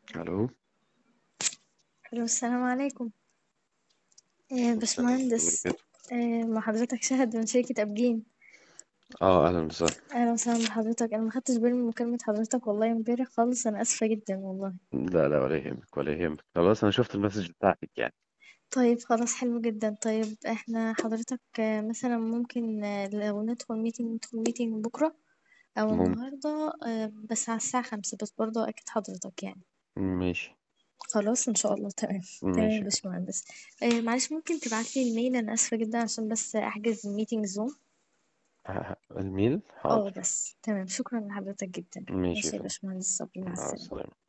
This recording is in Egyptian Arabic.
الو الو السلام عليكم آه، السلام ورحمة الله باشمهندس وبركاته آه، مع حضرتك شهد من شركة أبجين اه اهلا وسهلا أهلا وسهلا بحضرتك أنا ما خدتش بالي من مكالمة حضرتك والله امبارح خالص أنا آسفة جدا والله لا لا ولا يهمك ولا يهمك خلاص انا شفت المسج بتاعتك يعني طيب خلاص حلو جدا طيب احنا حضرتك آه، مثلا ممكن آه، لو ندخل ميتنج ندخل ميتنج بكرة أو ممكن النهاردة آه، بس على الساعة خمسة بس برضه أكيد حضرتك يعني ماشي خلاص إن شاء الله تمام تمام يا ماشي باشمهندس آه، معلش ممكن تبعتلي الميل أنا آسفة جدا عشان بس أحجز الميتنج زوم ه- ه- الميل اه حاضر بس تمام شكرا لحضرتك جدا ماشي يا ماشي يا فندم باشمهندس صبري مع مع السلامة السلامة